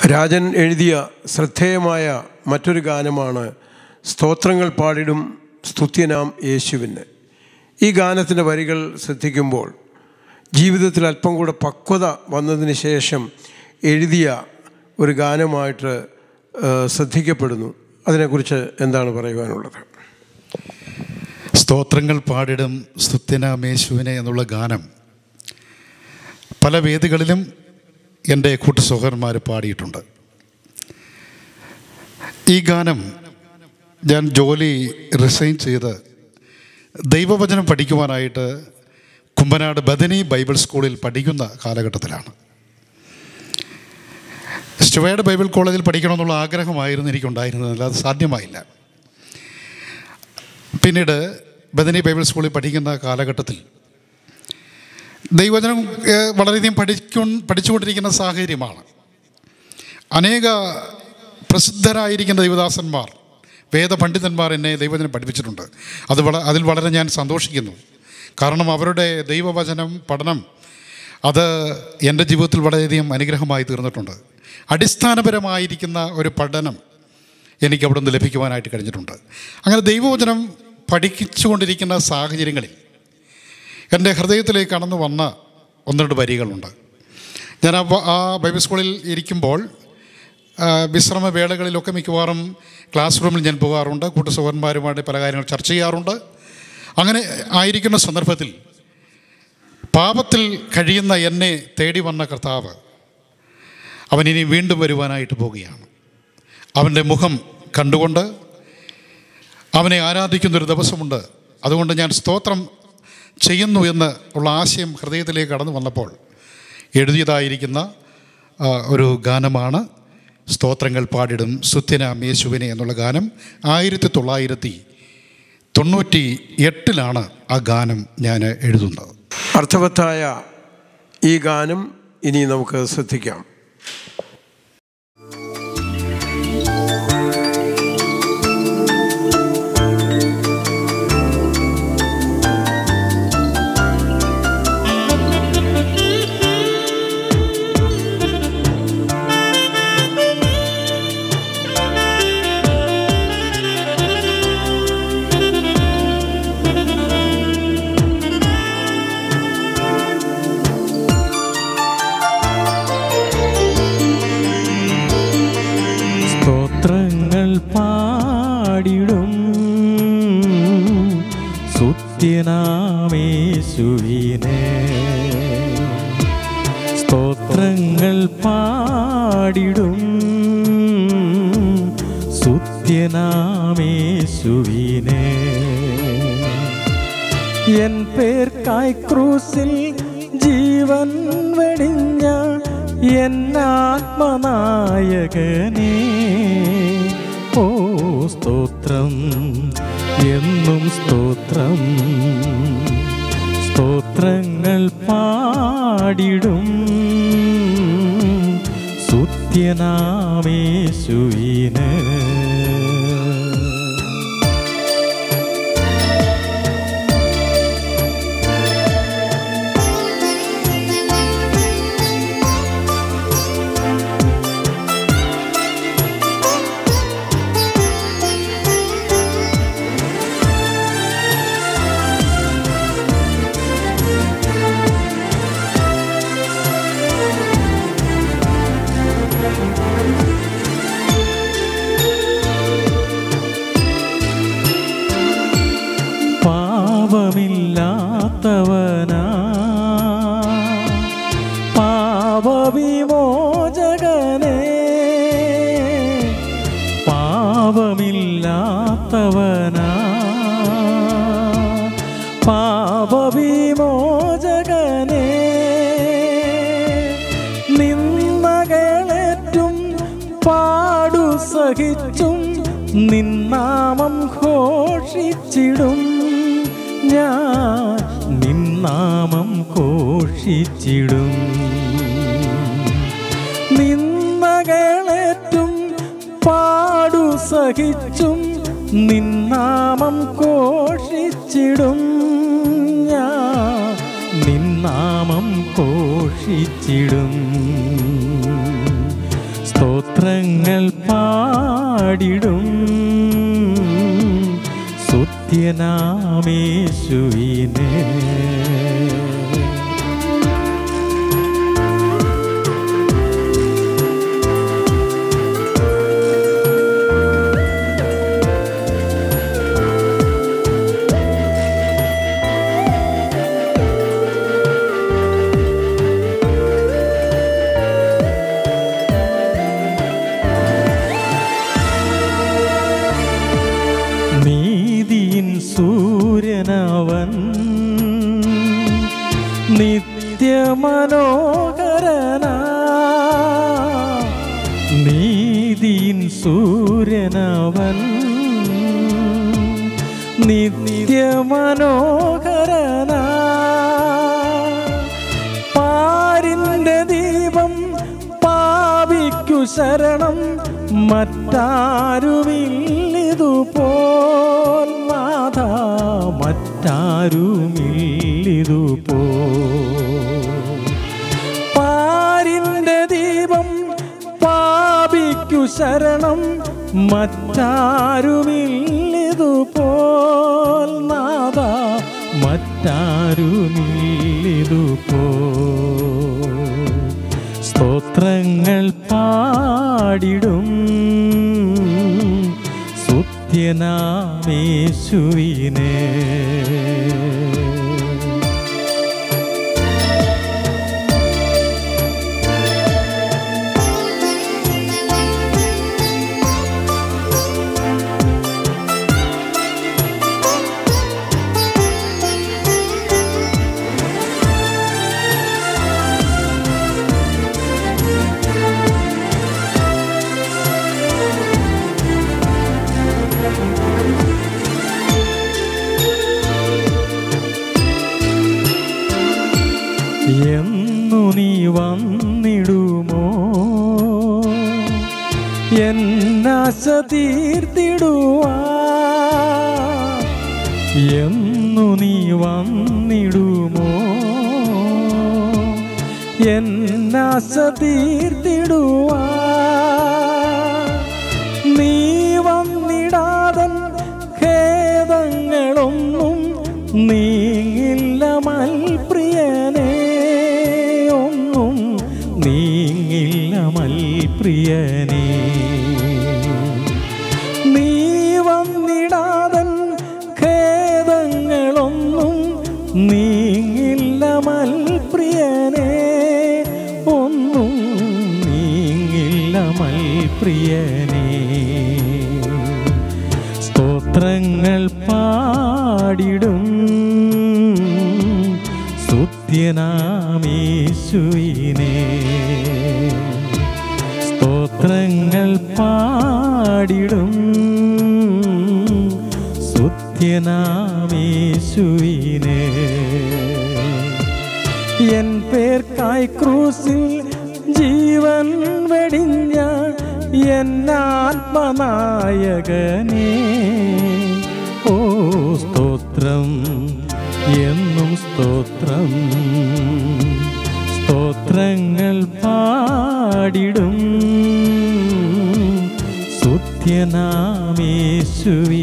രാജൻ എഴുതിയ ശ്രദ്ധേയമായ മറ്റൊരു ഗാനമാണ് സ്തോത്രങ്ങൾ പാടിടും സ്തുത്യനാം യേശുവിന് ഈ ഗാനത്തിൻ്റെ വരികൾ ശ്രദ്ധിക്കുമ്പോൾ ജീവിതത്തിൽ അല്പം കൂടെ പക്വത വന്നതിന് ശേഷം എഴുതിയ ഒരു ഗാനമായിട്ട് ആ, ശ്രദ്ധിക്കപ്പെടുന്നു അതിനെക്കുറിച്ച് എന്താണ് പറയുവാനുള്ളത് സ്തോത്രങ്ങൾ പാടിടും സ്തുത്യനാമേശുവിനെ എന്നുള്ള ഗാനം പല വേദികളിലും എൻ്റെ കൂട്ടു സഹോദരന്മാർ പാടിയിട്ടുണ്ട് ഈ ഗാനം ഞാൻ ജോലി റിസൈൻ ചെയ്ത് ദൈവവചനം പഠിക്കുവാനായിട്ട് കുമ്പനാട് ബദനി ബൈബിൾ സ്കൂളിൽ പഠിക്കുന്ന കാലഘട്ടത്തിലാണ് സ്റ്റുവേഡ് ബൈബിൾ കോളേജിൽ പഠിക്കണമെന്നുള്ള ആഗ്രഹമായിരുന്നു എനിക്കുണ്ടായിരുന്നത് അല്ലാതെ സാധ്യമായില്ല പിന്നീട് ബദനി ബൈബിൾ സ്കൂളിൽ പഠിക്കുന്ന കാലഘട്ടത്തിൽ ദൈവവചനം ഏഹ്, വളരെയധികം പഠിക്കു പഠിച്ചുകൊണ്ടിരിക്കുന്ന സാഹചര്യമാണ് അനേക പ്രസിദ്ധരായിരിക്കുന്ന ദൈവദാസന്മാർ വേദപണ്ഡിതന്മാർ എന്നെ ദൈവവചനം പഠിപ്പിച്ചിട്ടുണ്ട് അത് വള അതിൽ വളരെ ഞാൻ സന്തോഷിക്കുന്നു കാരണം അവരുടെ ദൈവവചനം പഠനം അത് എൻ്റെ ജീവിതത്തിൽ വളരെയധികം അനുഗ്രഹമായി തീർന്നിട്ടുണ്ട് അടിസ്ഥാനപരമായിരിക്കുന്ന ഒരു പഠനം എനിക്ക് അവിടെ നിന്ന് ലഭിക്കുവാനായിട്ട് കഴിഞ്ഞിട്ടുണ്ട് അങ്ങനെ ദൈവവചനം പഠിച്ചുകൊണ്ടിരിക്കുന്ന സാഹചര്യങ്ങളിൽ എൻ്റെ ഹൃദയത്തിലേക്ക് കടന്നു വന്ന ഒന്ന് രണ്ട് വരികളുണ്ട് ഞാൻ ആ ബ- ആ ബൈബിൾ സ്കൂളിൽ ഇരിക്കുമ്പോൾ ആ, വിശ്രമ വേളകളിലൊക്കെ മിക്കവാറും ക്ലാസ് റൂമിൽ ഞാൻ പോകാറുണ്ട് കൂട്ട സഹോദരന്മാരുമായിട്ട് പല കാര്യങ്ങൾ ചർച്ച ചെയ്യാറുണ്ട് അങ്ങനെ ആയിരിക്കുന്ന സന്ദർഭത്തിൽ പാപത്തിൽ കഴിയുന്ന എന്നെ തേടി വന്ന കർത്താവ് അവൻ ഇനി വീണ്ടും വരുവാനായിട്ട് പോവുകയാണ് അവൻ്റെ മുഖം കണ്ടുകൊണ്ട് അവനെ ആരാധിക്കുന്നൊരു ദിവസമുണ്ട് അതുകൊണ്ട് ഞാൻ സ്തോത്രം ചെയ്യുന്നു എന്ന് ഉള്ള ആശയം ഹൃദയത്തിലേക്ക് കടന്നു വന്നപ്പോൾ എഴുതിയതായിരിക്കുന്ന ആ, ഒരു ഗാനമാണ് സ്തോത്രങ്ങൾ പാടിടും സുത്യനാം യേശുവിനെ എന്നുള്ള ഗാനം ആയിരത്തി തൊള്ളായിരത്തി തൊണ്ണൂറ്റി എട്ടിലാണ് ആ ഗാനം ഞാൻ എഴുതുന്നത് അർത്ഥവത്തായ ഈ ഗാനം ഇനി നമുക്ക് ശ്രദ്ധിക്കാം സ്തോത്രങ്ങൾ പാടിടും സുത്യനാമേശുവിനെ സ്തോത്രങ്ങൾ പാടിടും സുത്യനാമേശുവിനെ എൻ പേർക്കായി ക്രൂസിൽ ജീവൻ വെടിഞ്ഞ എന്നാത്മനായകനേ ഓ സ്തോത്രം എന്നും സ്തോത്രം സ്തോത്രങ്ങൾ പാടിടും സുത്യനാമേശുവിന് പാപമില്ലാത്തവനാ പാപവിമോചകനേ പാപമില്ലാത്തവനാ പാപവിമോചകനേ നിന്നകളേറ്റും പാടു സഹിച്ചും നിന്നാമം ഘോഷിച്ചിടും ഞാൻ നിന്നാമം ഘോഷിച്ചിടും നിന്നകളേറ്റും പാടു സഹിച്ചും നിന്നാമം ഘോഷിച്ചിടും ഞാൻ നിന്നാമം ഘോഷിച്ചിടും സ്തോത്രങ്ങൾ പാടിടും സുത്യനാമേശുവിനെ നീതിയിൻ സൂര്യനവൻ നിത്യമനോഹരനാ നീതിയിൻ സൂര്യനവൻ നിത്യമനോഹരനാ പാരിന്റെ ദീപം പാപിക്കു ശരണം മറ്റാരുമില്ലിതുപോൽ നാഥ മറ്റാരുമില്ലിതുപോ പാരിന്റെ ദീപം പാപിക്കു ശരണം മറ്റാരുമില്ലിതുപോൽ നാഥ മറ്റാരുമില്ലിതുപോ സ്തോത്രങ്ങൾ പാടിടും സുത്യനാമേശുവിനെ എന്നു നീ വന്നിടുമോ എന്നാശ തീർത്തിടുവാ എന്നു നീ വന്നിടുമോ എന്നാശ തീർത്തിടുവാ നീ വന്നിടാതൻ ഖേദങ്ങളൊന്നും നീങ്ങില്ല മൽപ്രിയനേ ഒന്നും നീങ്ങില്ല മൽപ്രിയനേ നീ വന്നിടാതൻ ഖേദങ്ങളൊന്നും നീങ്ങില്ല മൽപ്രിയനേ ഒന്നും നീങ്ങില്ല മൽപ്രിയനേ സ്തോത്രങ്ങൾ പാടിടും സുത്യനാമേശുവിനെ സ്തോത്രങ്ങൾ പാടിടും സുത്യനാമേശുവിനെ എൻ പേർക്കായി ക്രൂസിൽ ജീവൻ വെടിഞ്ഞ എന്നാത്മനായകനേ ഓ സ്തോത്രം എന്നും സ്തോത്രം സ്തോത്രങ്ങൾ പാടിടും സുത്യനാമേശുവി